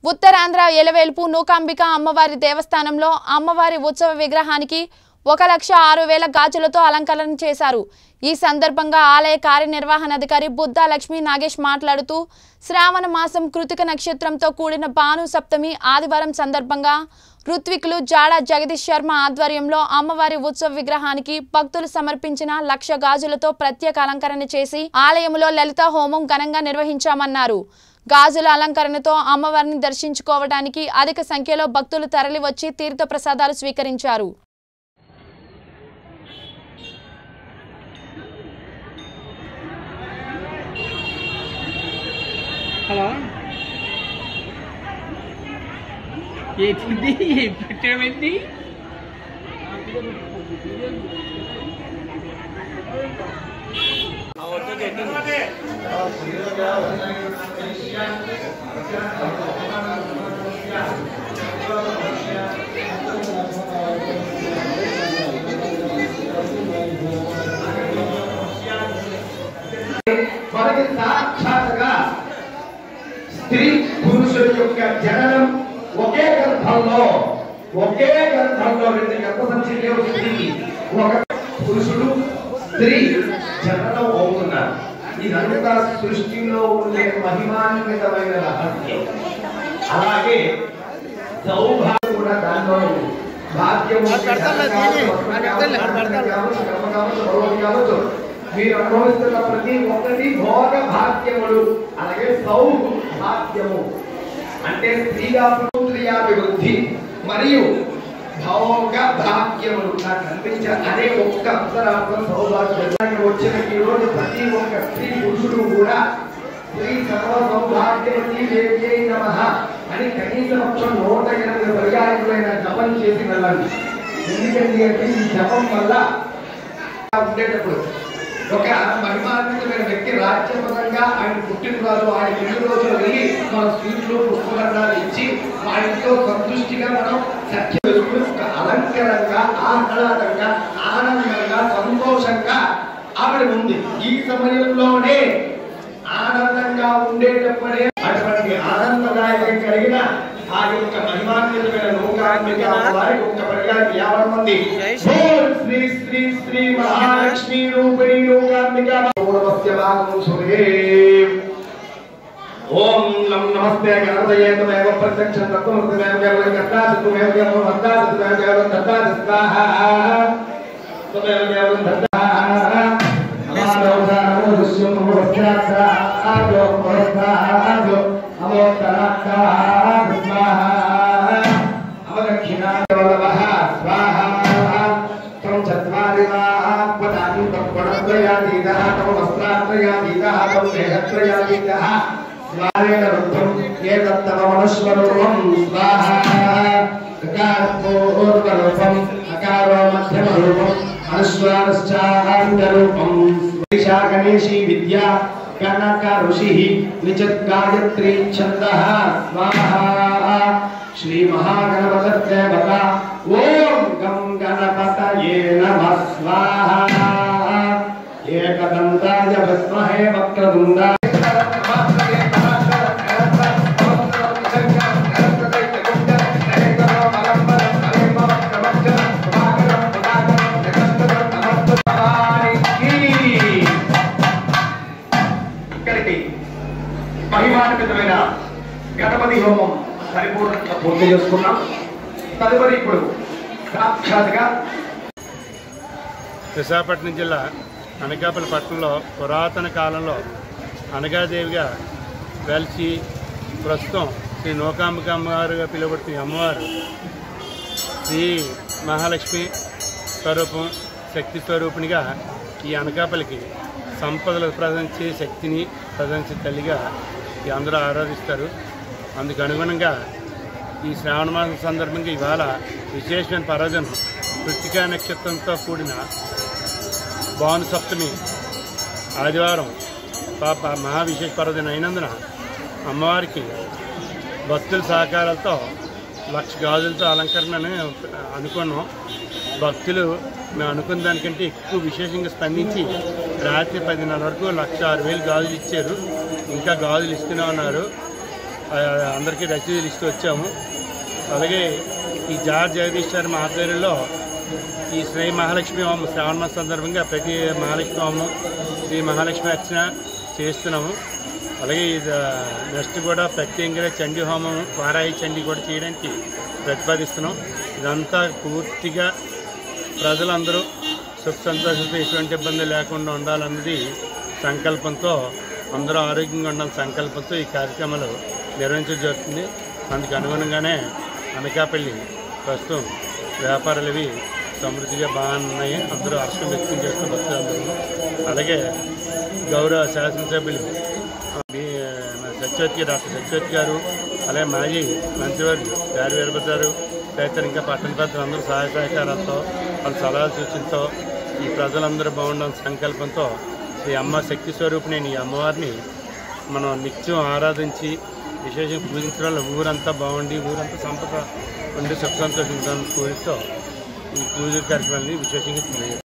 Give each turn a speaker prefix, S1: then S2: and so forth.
S1: ఉత్తరాంధ్ర ఎలవేల్పు నూకాంబిక అమ్మవారి దేవస్థానంలో అమ్మవారి ఉత్సవ విగ్రహానికి ఒక లక్ష ఆరు వేల గాజులతో అలంకరణ చేశారు ఈ సందర్భంగా ఆలయ కార్యనిర్వహణాధికారి బుద్ధా లక్ష్మీ నాగేష్ మాట్లాడుతూ శ్రావణ మాసం కృతిక నక్షత్రంతో కూడిన భాను సప్తమి ఆదివారం సందర్భంగా ఋత్వికులు జాడ జగదీష్ శర్మ ఆధ్వర్యంలో అమ్మవారి ఉత్సవ విగ్రహానికి భక్తులు సమర్పించిన లక్ష గాజులతో ప్రత్యేక అలంకరణ చేసి ఆలయంలో లలిత హోమం ఘనంగా నిర్వహించామన్నారు గాజుల అలంకరణతో అమ్మవారిని దర్శించుకోవడానికి అధిక సంఖ్యలో భక్తులు తరలివచ్చి తీర్థ ప్రసాదాలు స్వీకరించారు
S2: హలో ఏంటిది ఏం పెట్టామేంటి
S3: మనకి సాక్షాత్గా స్త్రీ పురుషుడి యొక్క జననం ఒకే గర్భంలో ఒకే గర్భంలో రెండు గర్భ సంచికే స్త్రీకి ఒక పురుషుడు స్త్రీ జననం అవుతున్నారు ఇదంతా సృష్టిలో ఉండే మహిమాన్వితమైన రహస్యం అలాగే సౌభాగ్యం కూడా దానిలో ఉంది భాగ్యం ఉంటే ధనం కావచ్చు, వస్త్రం కావచ్చు, ధనం కావచ్చు, కర్మ కావచ్చు, మరొకటి కావచ్చు. మీరు అనుభవిస్తున్న ప్రతి ఒక్కటి భోగ భాగ్యములు అలాగే సౌభాగ్యము అంటే స్త్రీగా పుత్రియాభివృద్ధి మరియు భోగ భాగ్యములు నాకు కనిపించే అనే ఒక్క అక్షరార్థం సౌభాగ్యం వచ్చిన ఈ రోజు ప్రతి ఒక్క స్త్రీ పురుషుడు కూడా శ్రీ సర్వ సౌభాగ్యవతి దేవ్యై నమః అని కనీస పక్షం నూట ఎనిమిది పర్యాయములైన జపం చేసి వెళ్ళండి ఎందుకంటే అంటే ఈ జపం వల్ల ఉండేటప్పుడు ఒక మహిమాన్వితమైన వ్యక్తి రాజ్యపరంగా ఆయన పుట్టినరోజు ఆయన పెళ్లి రోజులు వెళ్ళి మన స్వీట్లు పుష్పగంధాలు ఇచ్చి వాటితో సంతృష్టిగా మనం సత్యం చేసుకుని ఒక అలంకరంగా ఆహ్లాదంగా ఆనందంగా సంతోషంగా ఆవిడ ఉంది ఈ సమయంలోనే ఆనందంగా ఉండేటప్పుడే అటువంటి ఆనందదాయకం కలిగిన ఆ యొక్క మహిమాన్వితమైన లోకాత్మిక వారికి ఒక్క పర్యాయం యాభై మంది ఓం శ్రీ శ్రీ శ్రీ మహాలక్ష్మి రూపిణి లోకాత్మిక పూర్వస్య భాగం సురే ఓం లం నమస్తే గణపతయే తమేవ ప్రత్యక్షం తత్వమృతమేవ కేవలం కర్తాదిత్వమేవ కేవలం వర్తాదిత్వమేవ కేవలం దత్తాది స్వాహ తమేవ కేవలం దత్తాః నమో దృశ్యం నమో వస్త్రార్థాదో పురస్తాదో నమో తరార్థాః స్వాహ అవదక్షిణావలవః స్వాహ తం చత్వారి వా పదాని తం గుణత్రయాతీతః తం వస్త్రాత్రయాతీతः తం దేహత్రయాతీతः స్వారేణ రుద్ధం ఏతత్తవ మనస్వరూపం స్వాహ అకారపూర్వరూపం అకారో మధ్యమరూపం అనుస్వారశ్చాంతరూపం స్వేషా గణేశీ విద్యా కనక ఋషి నిచత్ గాయత్రీ ఛంద స్వాహా శ్రీ మహాగణపతదేవత ఓం గం గణపతయే నమః స్వాహా ఏకదంతాయ విద్మహే వక్రతుండాయ ఇక్కడికి మహిమాన్వితమైన గణపతి హోమం పరిపూర్ణంగా పూర్తి చేసుకున్నాం తదుపరి ఇప్పుడు సాక్షాత్గా
S4: విశాఖపట్నం జిల్లా అనకాపల్లి పట్టణంలో పురాతన కాలంలో అనగాదేవిగా వెలిసి ప్రస్తుతం శ్రీ నూకాంబిక అమ్మవారుగా పిలువబడుతున్న ఈ అమ్మవారు శ్రీ మహాలక్ష్మి స్వరూపం శక్తి స్వరూపిణిగా ఈ అనకాపల్లికి సంపదలు ప్రదర్శించే శక్తిని ప్రదర్శించే తల్లిగా ఈ అందరూ ఆరాధిస్తారు అందుకు అనుగుణంగా ఈ శ్రావణ మాసం సందర్భంగా ఇవాళ విశేషమైన పర్వదినం కృతికా నక్షత్రంతో కూడిన భాను సప్తమి ఆదివారం పాప మహావిశేష పర్వదినం అయినందున అమ్మవారికి భక్తుల సహకారాలతో లక్ష గాజులతో అలంకరణని అనుకున్నాం భక్తులు మేము అనుకున్న దానికంటే ఎక్కువ విశేషంగా స్పందించి రాత్రి పదిన్నర వరకు లక్ష ఆరు వేలు గాజులు ఇచ్చారు ఇంకా గాజులు ఇస్తూనే ఉన్నారు ఆ, అందరికీ రసీదులు ఇస్తూ వచ్చాము అలాగే ఈ జార్ జగదీష్ గారి మా ఆధ్వర్యంలో ఈ శ్రీ మహాలక్ష్మి హోమం శ్రావణ మాసం సందర్భంగా ప్రతి మహాలక్ష్మి హోమం శ్రీ మహాలక్ష్మి అర్చన చేస్తున్నాము అలాగే ఇది నెక్స్ట్ కూడా ప్రత్యేకంగా చండీ హోమం వారాహి చండీ కూడా చేయడానికి ప్రతిపాదిస్తున్నాం ఇదంతా పూర్తిగా ప్రజలందరూ సుఖ సంతోషాలతో ఎటువంటి ఇబ్బంది లేకుండా ఉండాలన్నది సంకల్పంతో అందరూ ఆరోగ్యంగా ఉండాలని సంకల్పంతో ఈ కార్యక్రమాలు నిర్వహించడం జరుగుతుంది అందుకు అనుగుణంగానే అనకాపల్లి ప్రస్తుతం వ్యాపారాలు ఇవి సమృద్ధిగా బాగున్నాయి అందరూ హర్షం వ్యక్తం చేస్తూ భక్తులందరూ అలాగే గౌరవ శాసనసభ్యులు మీ మన సత్యవతి డాక్టర్ సత్యవతి గారు అలాగే మాజీ మంత్రివర్యులు గారి వీరభద్రారు తదితర ఇంకా పట్టణ పెద్దలు అందరూ సహాయ సహకారాలతో వాళ్ళ సలహాలు సూచనతో ఈ ప్రజలందరూ బాగుండాలని సంకల్పంతో ఈ అమ్మ శక్తి స్వరూపిణి ఈ అమ్మవారిని మనం నిత్యం ఆరాధించి విశేషంగా పూజించడం వల్ల ఊరంతా బాగుండి ఊరంతా సంపద ఉండి సుఖ సంతోషం కోరితో ఈ పూజ కార్యక్రమాన్ని విశేషంగా